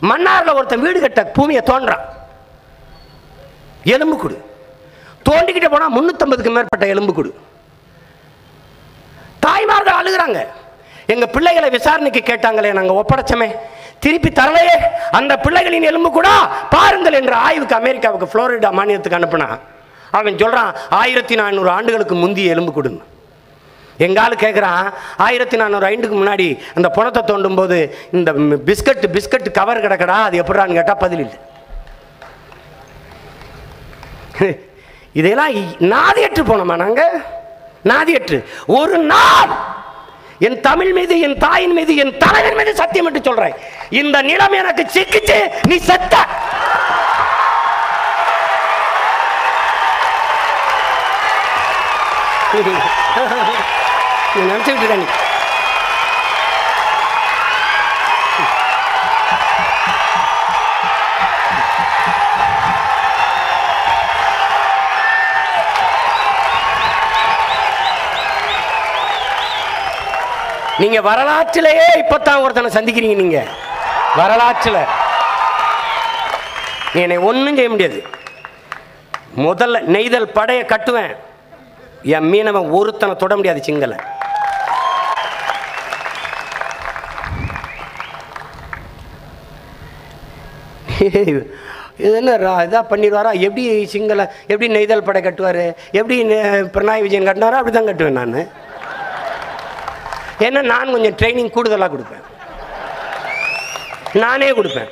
மன்னார்ல ஒருத்தன் வீடு கட்ட பூமியை தோன்றான் எலும்பு கொடு தோண்டிக்கிட்டே போனா முன்னூத்தம்பதுக்கு மேற்பட்ட எலும்பு கொடு தாய்மார்கள் அழுகுறாங்க எங்க பிள்ளைகளை விசாரணைக்கு கேட்டாங்களே நாங்க ஒப்படைச்சமே திருப்பி தரலையே அந்த பிள்ளைகளின் எலும்பு கூட பாருங்கள் என்ற ஆய்வுக்கு அமெரிக்காவுக்கு புளோரிடா மாநிலத்துக்கு அனுப்புனா அவன் சொல்றான் ஆயிரத்தி நானூறு ஆண்டுகளுக்கு முந்திய எலும்பு கொடுங்க எங்க ஆளு கேட்குறான் ஆயிரத்தி நானூறு ஐண்டுக்கு முன்னாடி அந்த புணத்தை தோண்டும் போது இந்த பிஸ்கட் பிஸ்கட் கவர் கிடக்கடா அது எப்படான்னு கேட்டால் பதில் இல்லை இதெல்லாம் இ- நாதியற்று போனோமா நாங்க நாதியற்று ஒரு நாள் என் தமிழ் மீது என் தாயின் மீது என் தலைவன் மீது சத்தியம் என்று சொல்றேன் இந்த நிலம் எனக்கு சிக்கிச்சு நீ செத்த நீ நினைச்சுக்கிட்டு இருக்க நீ நீங்க வரலாற்றிலேயே இப்பதான் ஒருத்தனை சந்திக்கிறீங்க நீங்க வரலாற்றுல நீ என்னை ஒன்றும் செய்ய முடியாது முதல்ல நெய்தல் படையை கட்டுவேன் என் மீனவன் ஒருத்தனை தொட முடியாது சிங்கள இது என்ன ரா- இதா பண்ணிடுவாரா எப்படி சிங்கள எப்படி நெய்தல் படை கட்டுவார் எப்படி நெ- பினராயி விஜயன் கட்டினாரோ அப்படி தான் கட்டுவேன் நான் ஏன்னா நான் கொஞ்சம் ட்ரைனிங் கூடுதலாக கொடுப்பேன் நானே கொடுப்பேன்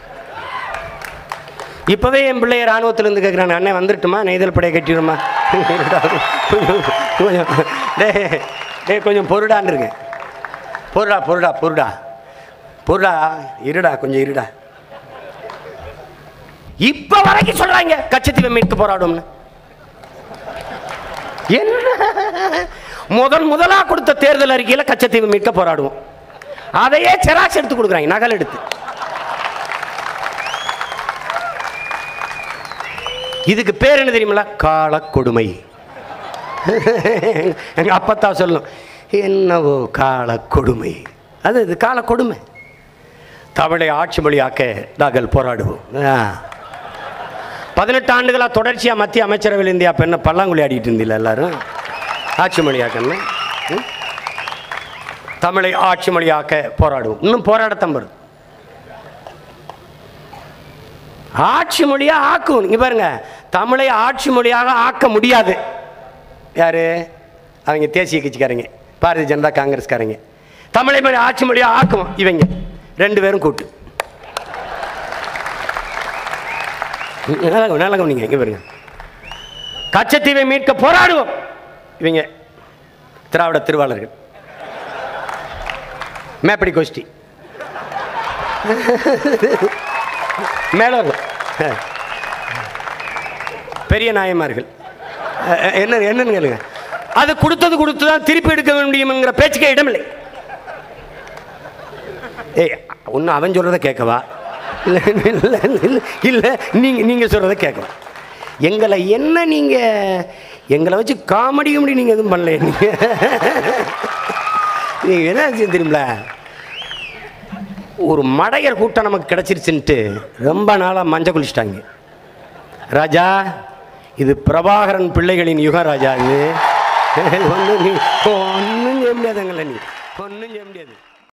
இப்போவே என் பிள்ளைய ராணுவத்திலேருந்து கேட்குறான் அண்ணன் வந்துட்டுமா நெய்தல் படையை கட்டிடுமா கொஞ்சம் டே டே கொஞ்சம் பொருடான்னு இருக்கேன் பொருடா பொருடா பொருடா பொருடா இருடா கொஞ்சம் இருடா இப்ப வரைக்கும் சொல்றாங்க கச்சத்தீவை மீட்க போராடும்னு என்ன முதல் முதலா கொடுத்த தேர்தல் அறிக்கையில் கச்சத்தீவு மீட்க போராடுவோம் அதையே செராக்ஸ் எடுத்து கொடுக்குறாங்க நகல் எடுத்து இதுக்கு பேர் என்ன தெரியுமில கால கொடுமை எங்க அப்பத்தா சொல்லும் என்னவோ கால கொடுமை அது இது கால கொடுமை தமிழை ஆட்சி மொழியாக்க நாங்கள் போராடுவோம் ஆ. பதினெட்டு ஆண்டுகளாக தொடர்ச்சியாக மத்திய அமைச்சரவையில் இந்தியா பெண்ணை பல்லாங்குழி ஆடிட்டு இருந்தீங்களா எல்லாரும் ஆட்சி மொழியாக்கன்னு ம்? தமிழை ஆட்சி மொழியாக்க போராடுவோம் இன்னும் போராடத்தான் வருது ஆட்சி மொழியா ஆக்கும் நீங்க பாருங்க தமிழை ஆட்சி மொழியாக ஆக்க முடியாது யாரு அவங்க தேசிய கட்சிக்காரங்க பாரதிய ஜனதா காங்கிரஸ்காரங்க தமிழை மொழி ஆட்சி மொழியா ஆக்கும் இவங்க ரெண்டு பேரும் கூட்டு நல்லா நல்லா கவனிங்க இங்க பாருங்க கச்சத்தீவை மீட்க போராடுவோம் இவங்க திராவிட திருவாளர்கள் மேப்படி கோஷ்டி மேலோர்கள் பெரிய நாயமார்கள் அஹ், அஹ், என்ன என்னன்னு கேளுங்க அது கொடுத்தது கொடுத்து தான் திருப்பி எடுக்க முடியுங்கிற பேச்சுக்கே இடமில்லை ஏய் ஒன்று அவன் சொல்கிறத கேட்கவா இல்லை இல்லை இல்லை இல்லை நீங்கள் நீங்கள் சொல்கிறத கேட்கவா எங்களை என்ன நீங்கள் எங்களை வச்சு காமெடி கிமெடி நீங்கள் எதுவும் பண்ணல நீங்கள் நீங்கள் என்ன ஆச்சு தெரியுங்களா ஒரு மடையர் கூட்டம் நமக்கு கிடச்சிருச்சுன்ட்டு ரொம்ப நாளாக மஞ்சள் குளிச்சிட்டாங்க ராஜா இது பிரபாகரன் பிள்ளைகளின் யுகம் ராஜா இது ஒன்றும் நீ ஒன்றும் செய்ய முடியாதுங்கள நீ ஒன்றும் செய்ய முடியாது